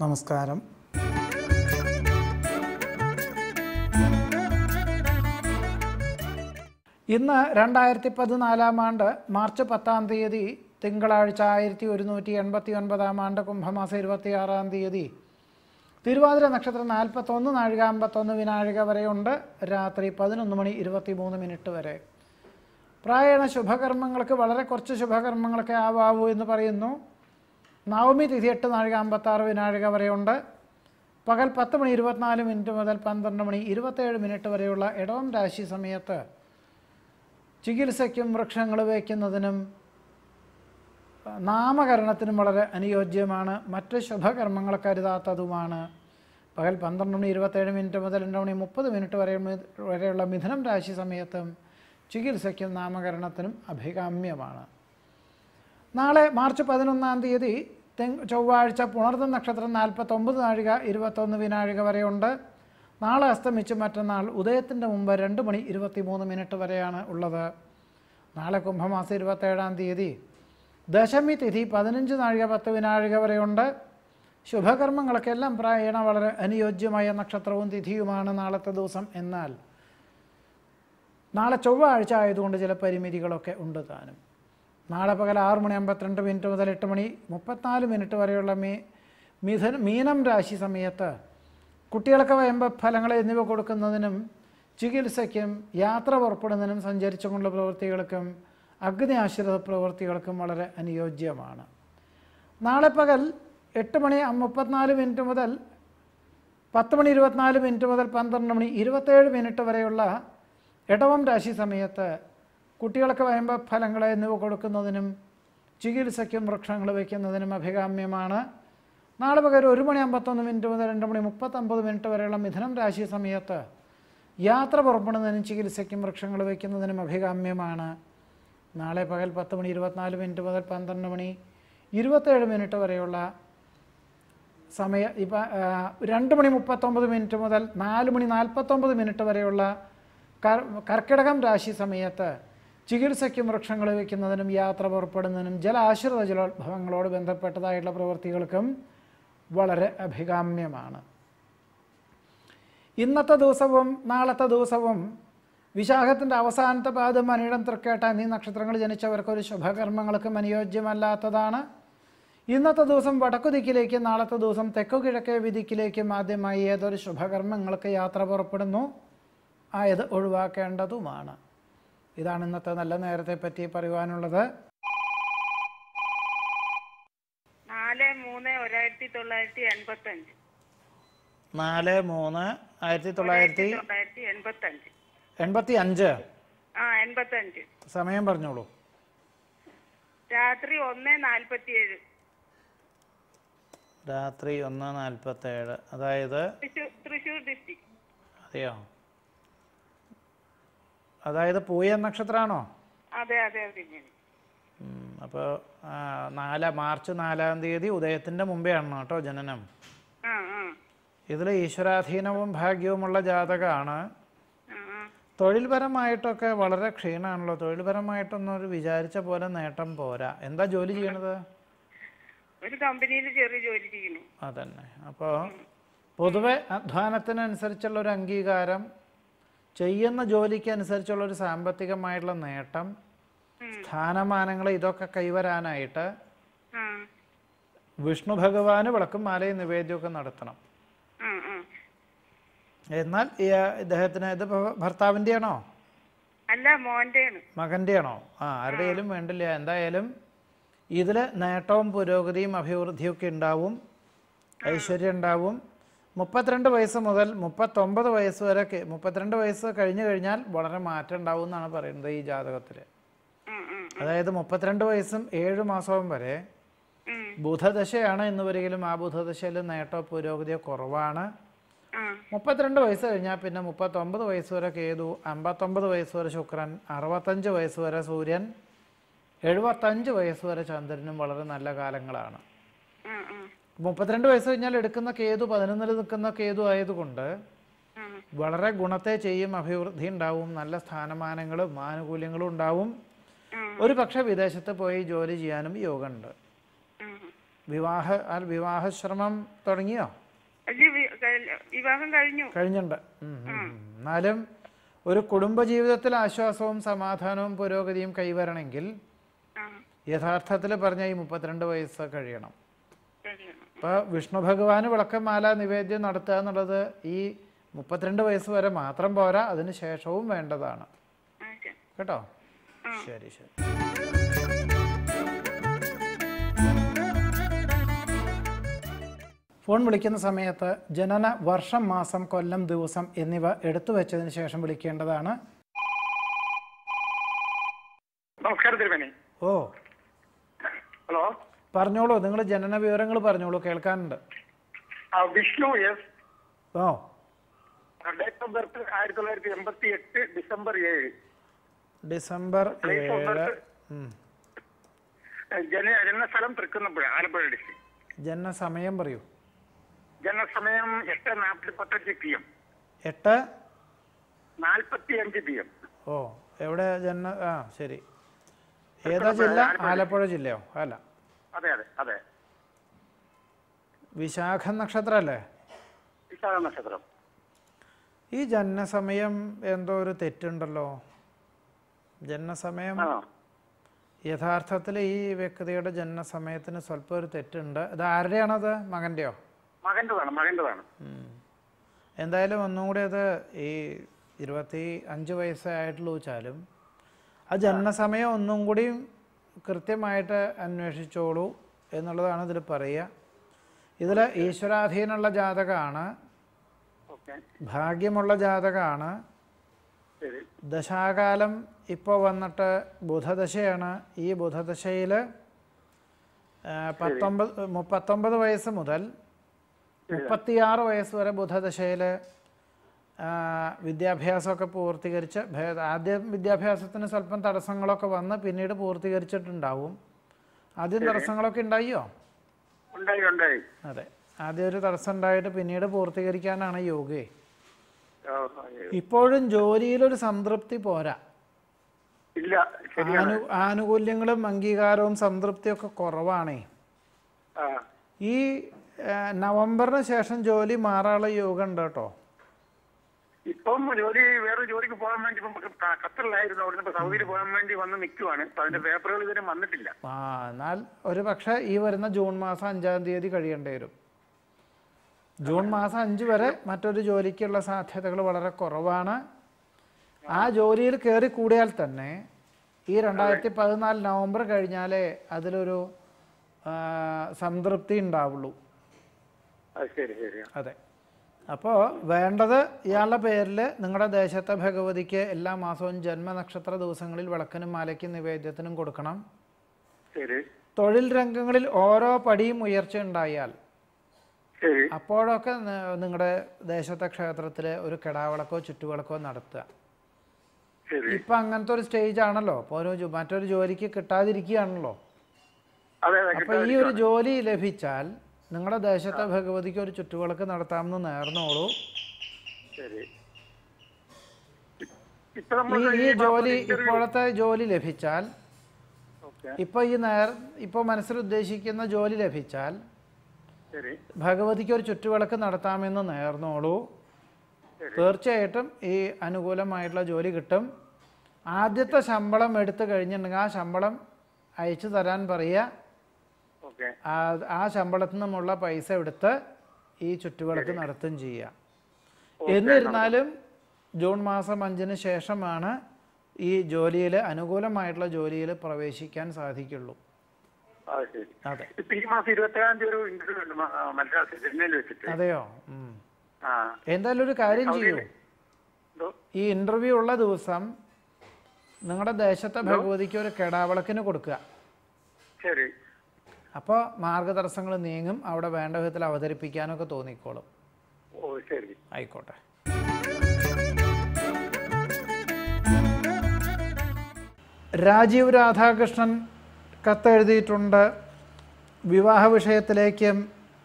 നമസ്കാരം ഇന്ന് രണ്ടായിരത്തി പതിനാലാം ആണ്ട് മാർച്ച് പത്താം തീയതി തിങ്കളാഴ്ച ആയിരത്തി ഒരുന്നൂറ്റി എൺപത്തി ഒൻപതാം ആണ്ട് കുംഭമാസം ഇരുപത്തിയാറാം തീയതി തിരുവാതിര നക്ഷത്രം നാൽപ്പത്തൊന്ന് നാഴിക അമ്പത്തൊന്ന് വിനാഴിക വരെയുണ്ട് രാത്രി പതിനൊന്ന് മണി ഇരുപത്തി മൂന്ന് മിനിറ്റ് വരെ പ്രായണ ശുഭകർമ്മങ്ങൾക്ക് വളരെ കുറച്ച് ശുഭകർമ്മങ്ങളൊക്കെ ആവാവൂ എന്ന് പറയുന്നു നവമി തിഥി എട്ട് നാഴിക അമ്പത്താറ് വിനാഴിക വരെയുണ്ട് പകൽ പത്ത് മണി ഇരുപത്തിനാല് മിനിറ്റ് മുതൽ പന്ത്രണ്ട് മണി ഇരുപത്തേഴ് മിനിറ്റ് വരെയുള്ള ഇടവം രാശി സമയത്ത് ചികിത്സയ്ക്കും വൃക്ഷങ്ങൾ വയ്ക്കുന്നതിനും നാമകരണത്തിനും വളരെ അനുയോജ്യമാണ് മറ്റ് ശുഭകർമ്മങ്ങൾ കരുതാത്തതുമാണ് പകൽ പന്ത്രണ്ട് മണി ഇരുപത്തേഴ് മിനിറ്റ് മുതൽ രണ്ട് മണി മുപ്പത് മിനിറ്റ് വരെ വരെയുള്ള മിഥുനം രാശി സമയത്തും ചികിത്സയ്ക്കും നാമകരണത്തിനും അഭികാമ്യമാണ് നാളെ മാർച്ച് പതിനൊന്നാം തീയതി തെങ് ചൊവ്വാഴ്ച പുണർന്ന നക്ഷത്രം നാൽപ്പത്തൊമ്പത് നാഴിക ഇരുപത്തൊന്ന് വിനാഴിക വരെയുണ്ട് നാളെ അസ്തമിച്ച് മറ്റന്നാൾ ഉദയത്തിൻ്റെ മുമ്പ് രണ്ട് മണി ഇരുപത്തി മൂന്ന് മിനിറ്റ് വരെയാണ് ഉള്ളത് നാളെ കുംഭമാസം ഇരുപത്തേഴാം തീയതി ദശമി തിഥി പതിനഞ്ച് നാഴിക പത്ത് വിനാഴിക വരെയുണ്ട് ശുഭകർമ്മങ്ങൾക്കെല്ലാം പ്രായണ വളരെ അനുയോജ്യമായ നക്ഷത്രവും തിഥിയുമാണ് നാളത്തെ ദിവസം എന്നാൽ നാളെ ചൊവ്വാഴ്ച ആയതുകൊണ്ട് ചില പരിമിതികളൊക്കെ ഉണ്ട് താനും നാളെ പകൽ ആറ് മണി അമ്പത്തിരണ്ട് മിനിറ്റ് മുതൽ എട്ട് മണി മുപ്പത്തിനാല് മിനിറ്റ് വരെയുള്ള മീ മിഥുന മീനം രാശി സമയത്ത് കുട്ടികൾക്ക് വയമ്പ ഫലങ്ങൾ എന്നിവ കൊടുക്കുന്നതിനും ചികിത്സയ്ക്കും യാത്ര പുറപ്പെടുന്നതിനും സഞ്ചരിച്ചുകൊണ്ടുള്ള പ്രവൃത്തികൾക്കും അഗ്നി ആശ്രിത പ്രവൃത്തികൾക്കും വളരെ അനുയോജ്യമാണ് നാളെ പകൽ എട്ട് മണി മുപ്പത്തിനാല് മിനിറ്റ് മുതൽ പത്ത് മണി ഇരുപത്തിനാല് മിനിറ്റ് മുതൽ പന്ത്രണ്ട് മണി ഇരുപത്തേഴ് മിനിറ്റ് വരെയുള്ള ഇടവം രാശി സമയത്ത് കുട്ടികൾക്ക് വയമ്പ ഫലങ്ങൾ എന്നിവ കൊടുക്കുന്നതിനും ചികിത്സയ്ക്കും വൃക്ഷങ്ങൾ വയ്ക്കുന്നതിനും അഭികാമ്യമാണ് നാളെ പകരം ഒരു മണി അമ്പത്തൊന്ന് മിനിറ്റ് മുതൽ രണ്ട് മണി മുപ്പത്തൊമ്പത് മിനിറ്റ് വരെയുള്ള മിഥുനം രാശി സമയത്ത് യാത്ര പുറപ്പെടുന്നതിനും ചികിത്സയ്ക്കും വൃക്ഷങ്ങൾ വയ്ക്കുന്നതിനും അഭികാമ്യമാണ് നാളെ പകൽ പത്ത് മണി ഇരുപത്തിനാല് മിനിറ്റ് മുതൽ പന്ത്രണ്ട് മണി ഇരുപത്തേഴ് മിനിറ്റ് വരെയുള്ള സമയ ഇപ്പം രണ്ട് മണി മുപ്പത്തൊമ്പത് മിനിറ്റ് മുതൽ നാല് മണി നാൽപ്പത്തൊമ്പത് മിനിറ്റ് വരെയുള്ള കർ കർക്കിടകം രാശി സമയത്ത് ചികിത്സയ്ക്കും വൃക്ഷങ്ങൾ വയ്ക്കുന്നതിനും യാത്ര പുറപ്പെടുന്നതിനും ജലാശ്രിത ജലോത്ഭവങ്ങളോട് ബന്ധപ്പെട്ടതായിട്ടുള്ള പ്രവൃത്തികൾക്കും വളരെ അഭികാമ്യമാണ് ഇന്നത്തെ ദിവസവും നാളത്തെ ദിവസവും വിശാഖത്തിൻ്റെ അവസാനത്തെ പാദം അനിടം തൃക്കേട്ട എന്നീ നക്ഷത്രങ്ങൾ ജനിച്ചവർക്കൊരു ശുഭകർമ്മങ്ങൾക്കും അനുയോജ്യമല്ലാത്തതാണ് ഇന്നത്തെ ദിവസം വടക്കു ദിക്കിലേക്കും നാളത്തെ ദിവസം തെക്കു കിഴക്കേ വിധിക്കിലേക്കും ആദ്യമായി ഏതൊരു ശുഭകർമ്മങ്ങൾക്ക് യാത്ര പുറപ്പെടുന്നു ആയത് ഒഴിവാക്കേണ്ടതുമാണ് ഇതാണ് ഇന്നത്തെ നല്ല നേരത്തെ പറ്റി പറയുവാനുള്ളത് നാല് മൂന്ന് ഒരായിരത്തി തൊള്ളായിരത്തി എൺപത്തി അഞ്ച് നാല് മൂന്ന് ആയിരത്തി തൊള്ളായിരത്തി തൊള്ളായിരത്തി എൺപത്തി അഞ്ച് എൺപത്തി അഞ്ച് ആ എൺപത്തി അഞ്ച് സമയം പറഞ്ഞോളൂ രാത്രി ഒന്ന് നാൽപ്പത്തി ഏഴ് രാത്രി ഒന്ന് നാൽപ്പത്തേഴ് അതായത് തൃശൂർ തൃശൂർ ഡിസ്ട്രിക്ട് അതെയോ അതായത് പൂയ നക്ഷത്രമാണോ അതെ അതെ അതെ അപ്പോൾ നാല് മാർച്ച് നാലാം തീയതി ഉദയത്തിൻ്റെ മുമ്പേ ആണ് കേട്ടോ ജനനം ആ ആ ഇതിൽ ഈശ്വരാധീനവും ഭാഗ്യവുമുള്ള ജാതകമാണ് ആ, ആ. തൊഴിൽപരമായിട്ടൊക്കെ വളരെ ക്ഷീണമാണല്ലോ തൊഴിൽപരമായിട്ടൊന്നും ഒരു വിചാരിച്ച പോലെ നേട്ടം പോരാ എന്താ ജോലി ചെയ്യണത് ഒരു കമ്പനിയിൽ ചെറിയ ജോലി ചെയ്യുന്നു അതന്നെ അപ്പോൾ പൊതുവെ അധ്വാനത്തിനനുസരിച്ചുള്ള ഒരു അംഗീകാരം ചെയ്യുന്ന ജോലിക്ക് അനുസരിച്ചുള്ള ഒരു സാമ്പത്തികമായിട്ടുള്ള നേട്ടം ഉം. സ്ഥാനമാനങ്ങൾ ഇതൊക്കെ കൈവരാനായിട്ട് ആ വിഷ്ണു ഭഗവാന് വിളക്കും മാലയും നിവേദ്യമൊക്കെ നടത്തണം ആ ആ എന്നാൽ ഈ ഇദ്ദേഹത്തിന് ഇത് ഭ- ഭർത്താവിൻ്റെയാണോ അല്ല മോൻ്റെയാണ് മകൻ്റെയാണോ ആ ആരുടെയും വേണ്ടില്ല എന്തായാലും ഇതിൽ നേട്ടവും പുരോഗതിയും അഭിവൃദ്ധിയൊക്കെ ഉണ്ടാവും ഐശ്വര്യം ഉണ്ടാവും മുപ്പത്തിരണ്ട് വയസ്സ് മുതൽ മുപ്പത്തൊമ്പത് വയസ്സ് വരെ കെ- മുപ്പത്തിരണ്ട് വയസ്സ് കഴിഞ്ഞു കഴിഞ്ഞാൽ വളരെ മാറ്റം ഉണ്ടാവും എന്നാണ് പറയുന്നത് ഈ ജാതകത്തിൽ ഉം, ഉം, അതായത് മുപ്പത്തിരണ്ട് വയസ്സും ഏഴ് മാസവും വരെ ഉം. ബുധദശയാണ് എന്ന് വരികിലും ആ ബുധദശയിൽ നേട്ടോ പുരോഗതിയോ കുറവാണ് ആ മുപ്പത്തിരണ്ട് വയസ്സ് കഴിഞ്ഞാൽ പിന്നെ മുപ്പത്തൊമ്പത് വയസ്സ് വരെ കേതു അമ്പത്തൊമ്പത് വയസ്സ് വരെ ശുക്രൻ അറുപത്തഞ്ച് വയസ്സ് വരെ സൂര്യൻ എഴുപത്തഞ്ച് വയസ്സ് വരെ ചന്ദ്രനും വളരെ നല്ല കാലങ്ങളാണ് ആ ആ മുപ്പത്തിരണ്ട് വയസ്സ് കഴിഞ്ഞാൽ എടുക്കുന്ന കേതു പതിനൊന്നിൽ നിൽക്കുന്ന കേതു ആയതുകൊണ്ട് ആ വളരെ ഗുണത്തെ ചെയ്യും അഭിവൃദ്ധി ഉണ്ടാവും നല്ല സ്ഥാനമാനങ്ങളും ആനുകൂല്യങ്ങളും ഉണ്ടാവും ആ ഒരു പക്ഷേ വിദേശത്ത് പോയി ജോലി ചെയ്യാനും യോഗമുണ്ട് ആ വിവാഹ ആ വിവാഹശ്രമം തുടങ്ങിയോ അല്ല വി- കഴി- വിവാഹം കഴിഞ്ഞു കഴിഞ്ഞിട്ടുണ്ട് ഉം, ഉം, ഉം. എന്നാലും ഒരു കുടുംബജീവിതത്തിൽ ആശ്വാസവും സമാധാനവും പുരോഗതിയും കൈവരണമെങ്കിൽ ആ യഥാർത്ഥത്തിൽ പറഞ്ഞ ഈ മുപ്പത്തിരണ്ട് വയസ്സ് കഴിയണം കഴിയണം അപ്പോൾ വിഷ്ണു ഭഗവാന് വിളക്കമാല നിവേദ്യം നടത്തുക എന്നുള്ളത് ഈ മുപ്പത്തിരണ്ട് വയസ്സ് വരെ മാത്രം പോരാ അതിന് ശേഷവും വേണ്ടതാണ് ആ ശരി കേട്ടോ ആ. ശരി ശരി ഫോൺ വിളിക്കുന്ന സമയത്ത് ജനന വർഷം മാസം കൊല്ലം ദിവസം എന്നിവ എടുത്തു വെച്ചതിന് ശേഷം വിളിക്കേണ്ടതാണ് നമസ്കാരം തിരുമേനി ഓ ഹലോ പറഞ്ഞോളൂ നിങ്ങൾ ജനന വിവരങ്ങൾ പറഞ്ഞോളൂ കേൾക്കാനുണ്ട് ആ Vishnu S O date of birth ആയിരത്തി തൊള്ളായിരത്തി എൺപത്തി എട്ട് ഡിസംബർ ഏഴ് ഡിസംബർ Place of ഏഴ് birth? ഉം. ജന ജനനസ്ഥലം തൃക്കുന്നപ്പുഴ ആലപ്പുഴ ഡിസ്ട്രിക്ട് ജനനസമയം പറയൂ ജനസമയം എട്ട് നാൽപ്പത്തഞ്ച് പി എം എട്ട് നാൽപ്പത്തി അഞ്ച് പി എം ഓ എവിടെ ജനന ആ ശരി ഏതാ ജില്ല ആലപ്പുഴ ജില്ലയോ അല്ല അതെ അതെ അതെ വിശാഖ നക്ഷത്രമല്ലേ വിശാഖ നക്ഷത്രം ഈ ജനനസമയം എന്തോ ഒരു തെറ്റുണ്ടല്ലോ ജനനസമയം ആ യഥാർത്ഥത്തിൽ ഈ വ്യക്തിയുടെ ജനനസമയത്തിന് സ്വല്പം ഒരു തെറ്റുണ്ട് ഇത് ആരുടെയാണത് മകൻ്റെയോ മകൻ്റെതാണ് മകൻ്റെതാണ് എന്തായാലും ഒന്നും കൂടി അത് ഈ ഇരുപത്തി അഞ്ച് വയസ്സേ ആയിട്ടുള്ളൂ വെച്ചാലും ആ ജനനസമയം ഒന്നും കൂടി കൃത്യമായിട്ട് അന്വേഷിച്ചോളൂ എന്നുള്ളതാണ് ഇതിൽ പറയുക ഇതിൽ ഈശ്വരാധീനമുള്ള ജാതകമാണ് ഓക്കെ ഭാഗ്യമുള്ള ജാതകമാണ് ശരി ദശാകാലം ഇപ്പോൾ വന്നിട്ട് ബുധദശയാണ് ഈ ബുധദശയിൽ പത്തൊമ്പത് മുപ്പത്തൊമ്പത് വയസ്സ് മുതൽ മുപ്പത്തിയാറ് വയസ്സ് വരെ ബുധദശയിൽ വിദ്യാഭ്യാസമൊക്കെ പൂർത്തീകരിച്ച് ഭേദ ആദ്യം വിദ്യാഭ്യാസത്തിന് സ്വല്പം തടസ്സങ്ങളൊക്കെ വന്ന് പിന്നീട് പൂർത്തീകരിച്ചിട്ടുണ്ടാവും ആദ്യം തടസ്സങ്ങളൊക്കെ ഉണ്ടായോ ഉണ്ടായി ഉണ്ടായി അതെ ആദ്യം ഒരു തടസ്സം ഉണ്ടായിട്ട് പിന്നീട് പൂർത്തീകരിക്കാനാണ് യോഗയെ ഓ, ഇപ്പോഴും ജോലിയിലൊരു സംതൃപ്തി പോരാ ഇല്ല ശരിയാണ് ആനു ആനുകൂല്യങ്ങളും അംഗീകാരവും സംതൃപ്തിയൊക്കെ കുറവാണേ ആ ഈ ആ, നവംബറിന് ശേഷം ജോലി മാറാനുള്ള യോഗം ഉണ്ട് കേട്ടോ ഇപ്പം ജോലി വേറെ ജോലിക്ക് പോകാൻ വേണ്ടി ഇപ്പം ക- ഖത്തറിലായിരുന്നു അവിടെ ഇപ്പൊ സൗദിയിൽ പോകാൻ വേണ്ടി വന്ന് നിൽക്കുവാണ് അപ്പൊ അതിന്റെ പേപ്പറുകൾ ഇതുവരെ വന്നിട്ടില്ല ആ എന്നാൽ ഒരു പക്ഷേ ഈ വരുന്ന ജൂൺ മാസം അഞ്ചാം തീയതി കഴിയേണ്ടി വരും ജൂൺ മാസം അഞ്ച് വരെ മറ്റൊരു ജോലിക്കുള്ള സാധ്യതകൾ വളരെ കുറവാണ് ആ ജോലിയിൽ കയറി കൂടിയാൽ തന്നെ ഈ രണ്ടായിരത്തി പതിനാല് നവംബർ കഴിഞ്ഞാലേ അതിലൊരു ആ, സംതൃപ്തി ഉണ്ടാവുള്ളൂ അത് ശരി ശരി അതെ അപ്പോൾ വേണ്ടത് ഇയാളുടെ പേരിൽ നിങ്ങളുടെ ദേശത്തെ ഭഗവതിക്ക് എല്ലാ മാസവും ജന്മനക്ഷത്ര ദിവസങ്ങളിൽ വിളക്കിനും മാലയ്ക്കും നിവേദ്യത്തിനും കൊടുക്കണം ശരി തൊഴിൽ രംഗങ്ങളിൽ ഓരോ പടിയും ഉയർച്ച ഉണ്ടായാൽ ശരി അപ്പോഴൊക്കെ ന- നിങ്ങളുടെ ദേശത്തെ ക്ഷേത്രത്തിൽ ഒരു കിടാവിളക്കോ ചുറ്റുവിളക്കോ നടത്തുക ശരി ഇപ്പം അങ്ങനത്തെ ഒരു സ്റ്റേജ് ആണല്ലോ ഇപ്പോൾ ഒരു ജോ- മറ്റൊരു ജോലിക്ക് കിട്ടാതിരിക്കുകയാണല്ലോ അതെ അതെ അപ്പോൾ ഈ ഒരു ജോലി ലഭിച്ചാൽ നിങ്ങളുടെ ദേശത്തെ ഭഗവതിക്ക് ഒരു ചുറ്റുവിളക്ക് നടത്താമെന്ന് നേർന്നോളൂ ശരി ഇപ്പൊ ഈ നമ്മൾ ഈ ജോലി ഇപ്പോഴത്തെ ജോലി ലഭിച്ചാൽ ഓക്കെ ഇപ്പോൾ ഈ നേർ ഇപ്പോൾ മനസ്സിൽ ഉദ്ദേശിക്കുന്ന ജോലി ലഭിച്ചാൽ ശരി ഭഗവതിക്ക് ഒരു ചുറ്റുവിളക്ക് നടത്താമെന്ന് നേർന്നോളൂ തീർച്ചയായിട്ടും ഈ അനുകൂലമായിട്ടുള്ള ജോലി കിട്ടും ആദ്യത്തെ ശമ്പളം എടുത്തു കഴിഞ്ഞിട്ടുണ്ടെങ്കിൽ ആ ശമ്പളം അയച്ചു തരാൻ പറയുക ഓക്കെ ആ ആ ശമ്പളത്തിൽ നിന്നുമുള്ള പൈസ എടുത്ത് ഈ ചുറ്റുവിളക്ക് നടത്തുകയും ചെയ്യുക എന്നിരുന്നാലും ജൂൺ മാസം അഞ്ചിന് ശേഷമാണ് ഈ ജോലിയിൽ അനുകൂലമായിട്ടുള്ള ജോലിയിൽ പ്രവേശിക്കാൻ സാധിക്കുള്ളൂ അത് ശരി അതെ ഇപ്പൊ ഈ മാസം ഇരുപത്തേഴാം തീയതി ഒരു ഇന്റർവ്യൂ ഉണ്ട് മ- ആ, മദ്രാസിൽ ചെന്നൈയിൽ വെച്ചിട്ട് അതെയോ ഉം. ആ എന്തായാലും ഒരു കാര്യം ചെയ്യൂ എന്തോ ഈ ഇൻ്റർവ്യൂ ഉള്ള ദിവസം നിങ്ങളുടെ ദേശത്തെ ഭഗവതിക്ക് ഒരു കെടാവിളക്കിന് കൊടുക്കുക ശരി അപ്പോൾ മാർഗതടസ്സങ്ങൾ നീങ്ങും അവിടെ വേണ്ട വിധത്തിൽ അവതരിപ്പിക്കാനൊക്കെ തോന്നിക്കോളും ഓ ശരി ആയിക്കോട്ടെ രാജീവ് രാധാകൃഷ്ണൻ കത്തെഴുതിയിട്ടുണ്ട് വിവാഹ വിഷയത്തിലേക്കും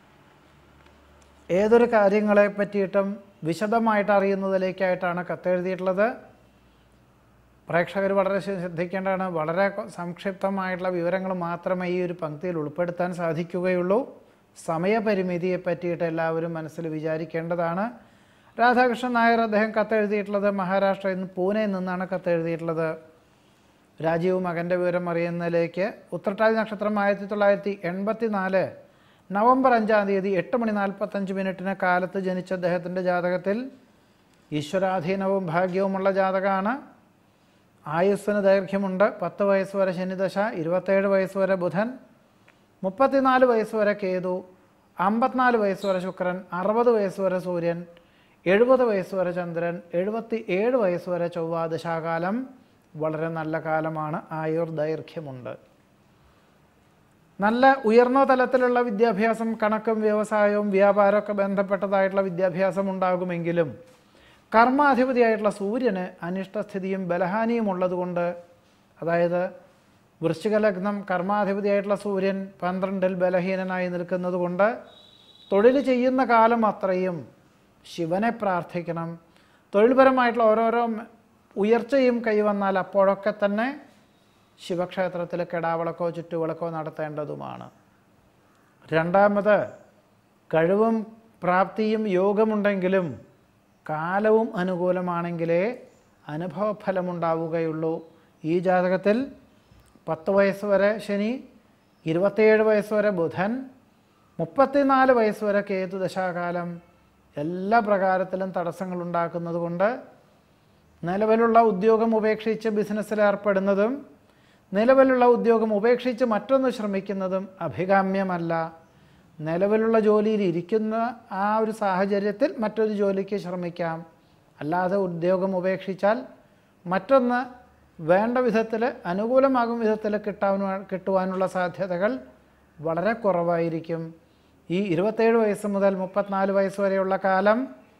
ഏതൊരു കാര്യങ്ങളെ പറ്റിയിട്ടും വിശദമായിട്ട് അറിയുന്നതിലേക്കായിട്ടാണ് കത്തെഴുതിയിട്ടുള്ളത് പ്രേക്ഷകർ വളരെ ശ്ര- ശ്രദ്ധിക്കേണ്ടതാണ് വളരെ കൊ- സംക്ഷിപ്തമായിട്ടുള്ള വിവരങ്ങൾ മാത്രമേ ഈ ഒരു പങ്ക്തിയിൽ ഉൾപ്പെടുത്താൻ സാധിക്കുകയുള്ളൂ സമയപരിമിതിയെ പറ്റിയിട്ട് എല്ലാവരും മനസ്സിൽ വിചാരിക്കേണ്ടതാണ് രാധാകൃഷ്ണൻ നായർ അദ്ദേഹം കത്തെഴുതിയിട്ടുള്ളത് മഹാരാഷ്ട്രയിൽ നിന്ന് പൂനെയിൽ നിന്നാണ് കത്തെഴുതിയിട്ടുള്ളത് രാജീവ് മകൻ്റെ വിവരം അറിയുന്നതിലേക്ക് ഉത്രട്ടാതി നക്ഷത്രം ആയിരത്തി തൊള്ളായിരത്തി എൺപത്തി നാല് നവംബർ അഞ്ചാം തീയതി എട്ട് മണി നാൽപ്പത്തഞ്ച് മിനിറ്റിന് കാലത്ത് ജനിച്ച അദ്ദേഹത്തിൻ്റെ ജാതകത്തിൽ ഈശ്വരാധീനവും ഭാഗ്യവുമുള്ള ജാതകമാണ് ആയുസ്സിന് ദൈർഘ്യമുണ്ട് പത്ത് വയസ്സ് വരെ ശനിദശ ഇരുപത്തേഴ് വയസ്സ് വരെ ബുധൻ മുപ്പത്തിനാല് വയസ്സ് വരെ കേതു അമ്പത്തിനാല് വയസ്സ് വരെ ശുക്രൻ അറുപത് വയസ്സ് വരെ സൂര്യൻ എഴുപത് വയസ്സ് വരെ ചന്ദ്രൻ എഴുപത്തി ഏഴ് വയസ്സ് വരെ ചൊവ്വ ദശാകാലം വളരെ നല്ല കാലമാണ് ആയുർ ദൈർഘ്യമുണ്ട് നല്ല ഉയർന്ന തലത്തിലുള്ള വിദ്യാഭ്യാസം കണക്കും വ്യവസായവും വ്യാപാരമൊക്കെ ബന്ധപ്പെട്ടതായിട്ടുള്ള വിദ്യാഭ്യാസം ഉണ്ടാകുമെങ്കിലും കർമാധിപതിയായിട്ടുള്ള സൂര്യന് അനിഷ്ടസ്ഥിതിയും ബലഹാനിയും ഉള്ളതുകൊണ്ട് അതായത് വൃശ്ചിക ലഗ്നം കർമാധിപതിയായിട്ടുള്ള സൂര്യൻ പന്ത്രണ്ടിൽ ബലഹീനനായി നിൽക്കുന്നത് കൊണ്ട് തൊഴിൽ ചെയ്യുന്ന കാലം അത്രയും ശിവനെ പ്രാർത്ഥിക്കണം തൊഴിൽപരമായിട്ടുള്ള ഓരോരോ ഉയർച്ചയും കൈവന്നാൽ അപ്പോഴൊക്കെ തന്നെ ശിവക്ഷേത്രത്തിൽ കെടാവിളക്കോ ചുറ്റുവിളക്കോ നടത്തേണ്ടതുമാണ് രണ്ടാമത് കഴിവും പ്രാപ്തിയും യോഗമുണ്ടെങ്കിലും കാലവും അനുകൂലമാണെങ്കിലേ അനുഭവഫലമുണ്ടാവുകയുള്ളൂ ഈ ജാതകത്തിൽ പത്ത് വയസ്സ് വരെ ശനി ഇരുപത്തിയേഴ് വയസ്സ് വരെ ബുധൻ മുപ്പത്തിനാല് വയസ്സ് വരെ കേതു ദശാകാലം എല്ലാ പ്രകാരത്തിലും തടസ്സങ്ങൾ ഉണ്ടാക്കുന്നത് കൊണ്ട് നിലവിലുള്ള ഉദ്യോഗം ഉപേക്ഷിച്ച് ബിസിനസ്സിൽ ഏർപ്പെടുന്നതും നിലവിലുള്ള ഉദ്യോഗം ഉപേക്ഷിച്ച് മറ്റൊന്ന് ശ്രമിക്കുന്നതും അഭികാമ്യമല്ല നിലവിലുള്ള ജോലിയിൽ ഇരിക്കുന്ന ആ ഒരു സാഹചര്യത്തിൽ മറ്റൊരു ജോലിക്ക് ശ്രമിക്കാം അല്ലാതെ ഉദ്യോഗം ഉപേക്ഷിച്ചാൽ മറ്റൊന്ന് വേണ്ട വിധത്തിൽ അനുകൂലമാകും വിധത്തിൽ കിട്ടാൻ കിട്ടുവാനുള്ള സാധ്യതകൾ വളരെ കുറവായിരിക്കും ഈ ഇരുപത്തേഴ് വയസ്സ് മുതൽ മുപ്പത്തിനാല് വയസ്സ് വരെയുള്ള കാലം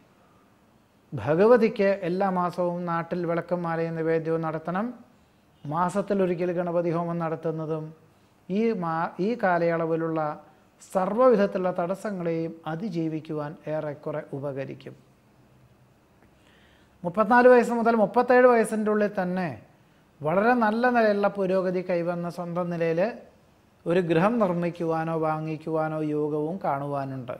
ഭഗവതിക്ക് എല്ലാ മാസവും നാട്ടിൽ വിളക്കും മാലയും നിവേദ്യവും നടത്തണം മാസത്തിലൊരിക്കൽ ഗണപതി ഹോമം നടത്തുന്നതും ഈ മാ ഈ കാലയളവിലുള്ള സർവ്വവിധത്തിലുള്ള തടസ്സങ്ങളെയും അതിജീവിക്കുവാൻ ഏറെക്കുറെ ഉപകരിക്കും മുപ്പത്തിനാല് വയസ്സ് മുതൽ മുപ്പത്തേഴ് വയസ്സിൻ്റെ ഉള്ളിൽ തന്നെ വളരെ നല്ല നിലയിലുള്ള പുരോഗതി കൈവന്ന സ്വന്തം നിലയിൽ ഒരു ഗൃഹം നിർമ്മിക്കുവാനോ വാങ്ങിക്കുവാനോ യോഗവും കാണുവാനുണ്ട്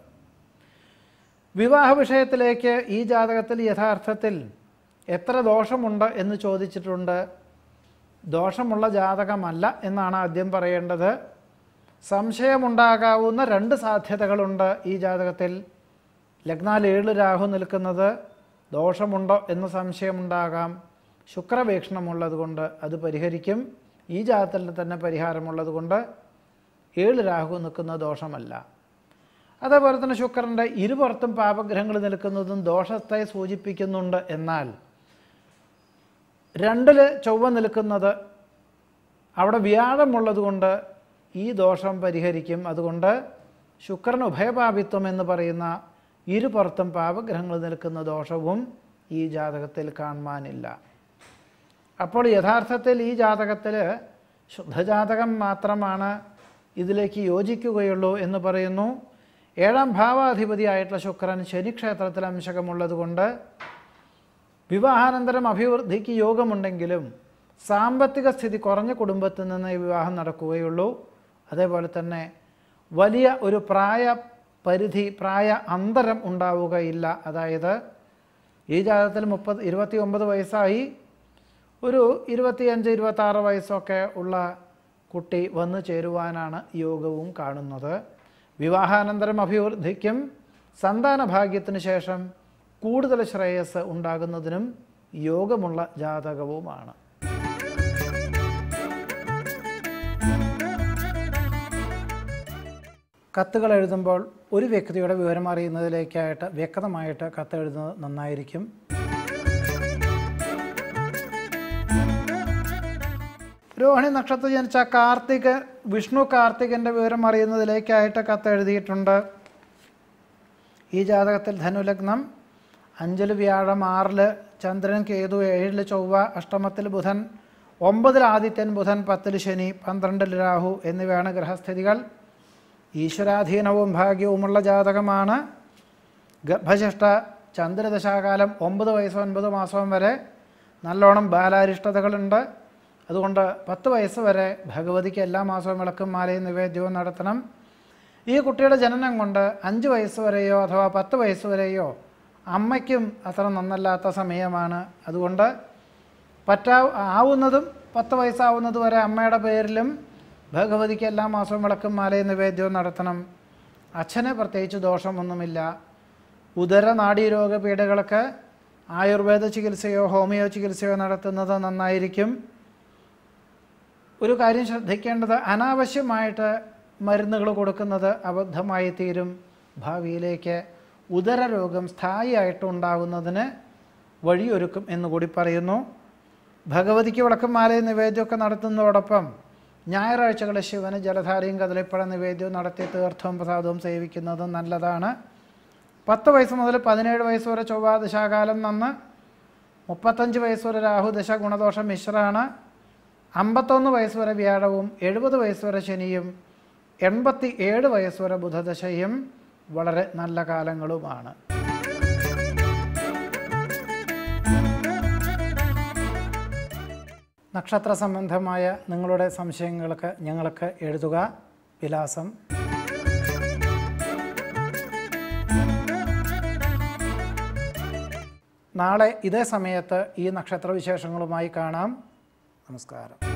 വിവാഹ വിഷയത്തിലേക്ക് ഈ ജാതകത്തിൽ യഥാർത്ഥത്തിൽ എത്ര ദോഷമുണ്ട് എന്ന് ചോദിച്ചിട്ടുണ്ട് ദോഷമുള്ള ജാതകമല്ല എന്നാണ് ആദ്യം പറയേണ്ടത് സംശയമുണ്ടാകാവുന്ന രണ്ട് സാധ്യതകളുണ്ട് ഈ ജാതകത്തിൽ ലഗ്നാൽ ഏഴ് രാഹു നിൽക്കുന്നത് ദോഷമുണ്ടോ എന്ന് സംശയമുണ്ടാകാം ശുക്രവീക്ഷണമുള്ളത് കൊണ്ട് അത് പരിഹരിക്കും ഈ ജാതകത്തിൽ തന്നെ പരിഹാരമുള്ളത് കൊണ്ട് ഏഴ് രാഹു നിൽക്കുന്ന ദോഷമല്ല അതേപോലെ തന്നെ ശുക്രൻ്റെ ഇരുപുറത്തും പാപഗ്രഹങ്ങൾ നിൽക്കുന്നതും ദോഷത്തെ സൂചിപ്പിക്കുന്നുണ്ട് എന്നാൽ രണ്ടിൽ ചൊവ്വ നിൽക്കുന്നത് അവിടെ വ്യാഴമുള്ളത് കൊണ്ട് ഈ ദോഷം പരിഹരിക്കും അതുകൊണ്ട് ശുക്രൻ ഉഭയപാപിത്വം എന്ന് പറയുന്ന ഇരുപുറത്തും പാപഗ്രഹങ്ങൾ നിൽക്കുന്ന ദോഷവും ഈ ജാതകത്തിൽ കാണുവാനില്ല അപ്പോൾ യഥാർത്ഥത്തിൽ ഈ ജാതകത്തിൽ ശുദ്ധജാതകം മാത്രമാണ് ഇതിലേക്ക് യോജിക്കുകയുള്ളൂ എന്ന് പറയുന്നു ഏഴാം ഭാവാധിപതിയായിട്ടുള്ള ശുക്രൻ ശനിക്ഷേത്രത്തിൽ അംശകമുള്ളതുകൊണ്ട് വിവാഹാനന്തരം അഭിവൃദ്ധിക്ക് യോഗമുണ്ടെങ്കിലും സാമ്പത്തിക സ്ഥിതി കുറഞ്ഞ കുടുംബത്തിൽ നിന്ന് ഈ വിവാഹം നടക്കുകയുള്ളൂ അതേപോലെ തന്നെ വലിയ ഒരു പ്രായ പരിധി പ്രായ അന്തരം ഉണ്ടാവുകയില്ല അതായത് ഈ ജാതകത്തിൽ മുപ്പത് ഇരുപത്തി ഒമ്പത് വയസ്സായി ഒരു ഇരുപത്തിയഞ്ച് ഇരുപത്താറ് വയസ്സൊക്കെ ഉള്ള കുട്ടി വന്നു ചേരുവാനാണ് യോഗവും കാണുന്നത് വിവാഹാനന്തരം അഭിവൃദ്ധിക്കും സന്താന ഭാഗ്യത്തിന് ശേഷം കൂടുതൽ ശ്രേയസ് ഉണ്ടാകുന്നതിനും യോഗമുള്ള ജാതകവുമാണ് കത്തുകൾ എഴുതുമ്പോൾ ഒരു വ്യക്തിയുടെ വിവരം അറിയുന്നതിലേക്കായിട്ട് വ്യക്തമായിട്ട് കത്ത് എഴുതുന്നത് നന്നായിരിക്കും രോഹിണി നക്ഷത്രം ജനിച്ച കാർത്തിക് വിഷ്ണു കാർത്തികൻ്റെ വിവരം അറിയുന്നതിലേക്കായിട്ട് കത്ത് എഴുതിയിട്ടുണ്ട് ഈ ജാതകത്തിൽ ധനുലഗ്നം അഞ്ചിൽ വ്യാഴം ആറിൽ ചന്ദ്രൻ കേതു ഏഴിൽ ചൊവ്വ അഷ്ടമത്തിൽ ബുധൻ ഒമ്പതിൽ ആദിത്യൻ ബുധൻ പത്തിൽ ശനി പന്ത്രണ്ടിൽ രാഹു എന്നിവയാണ് ഗ്രഹസ്ഥിതികൾ ഈശ്വരാധീനവും ഭാഗ്യവുമുള്ള ജാതകമാണ് ഗർഭശിഷ്ട ചന്ദ്രദശാകാലം ഒമ്പത് വയസ്സ് ഒൻപത് മാസം വരെ നല്ലോണം ബാലാരിഷ്ടതകളുണ്ട് അതുകൊണ്ട് പത്ത് വയസ്സ് വരെ ഭഗവതിക്ക് എല്ലാ മാസവും വിളക്കും മാലയും നിവേദ്യവും നടത്തണം ഈ കുട്ടിയുടെ ജനനം കൊണ്ട് അഞ്ച് വയസ്സ് വരെയോ അഥവാ പത്ത് വയസ്സ് വരെയോ അമ്മയ്ക്കും അത്ര നന്നല്ലാത്ത സമയമാണ് അതുകൊണ്ട് പറ്റാ ആവുന്നതും പത്ത് വയസ്സാവുന്നത് വരെ അമ്മയുടെ പേരിലും ഭഗവതിക്ക് എല്ലാ മാസവും വിളക്കും മാലയും നിവേദ്യവും നടത്തണം അച്ഛന് പ്രത്യേകിച്ച് ദോഷമൊന്നുമില്ല ഉദര നാഡീരോഗ പീഡകൾക്ക് ആയുർവേദ ചികിത്സയോ ഹോമിയോ ചികിത്സയോ നടത്തുന്നത് നന്നായിരിക്കും ഒരു കാര്യം ശ്രദ്ധിക്കേണ്ടത് അനാവശ്യമായിട്ട് മരുന്നുകൾ കൊടുക്കുന്നത് അബദ്ധമായി തീരും ഭാവിയിലേക്ക് ഉദരരോഗം സ്ഥായിയായിട്ട് ഉണ്ടാകുന്നതിന് വഴിയൊരുക്കും എന്നുകൂടി പറയുന്നു ഭഗവതിക്ക് വിളക്കും മാലയും നിവേദ്യമൊക്കെ നടത്തുന്നതോടൊപ്പം ഞായറാഴ്ചകളിൽ ശിവന് ജലധാരയും കദളിപ്പഴ നിവേദ്യവും നടത്തി തീർത്ഥവും പ്രസാദവും സേവിക്കുന്നത് നല്ലതാണ് പത്ത് വയസ്സ് മുതൽ പതിനേഴ് വയസ്സ് വരെ ചൊവ്വാദശാകാലം നന്ന് മുപ്പത്തഞ്ച് വയസ്സ് വരെ രാഹുദശ ഗുണദോഷം മിശ്രാണ് അമ്പത്തൊന്ന് വയസ്സ് വരെ വ്യാഴവും എഴുപത് വയസ്സ് വരെ ശനിയും എൺപത്തി ഏഴ് വയസ്സ് വരെ ബുധദശയും വളരെ നല്ല കാലങ്ങളുമാണ് നക്ഷത്ര സംബന്ധമായ നിങ്ങളുടെ സംശയങ്ങൾക്ക് ഞങ്ങൾക്ക് എഴുതുക വിലാസം നാളെ ഇതേ സമയത്ത് ഈ നക്ഷത്രവിശേഷങ്ങളുമായി കാണാം നമസ്കാരം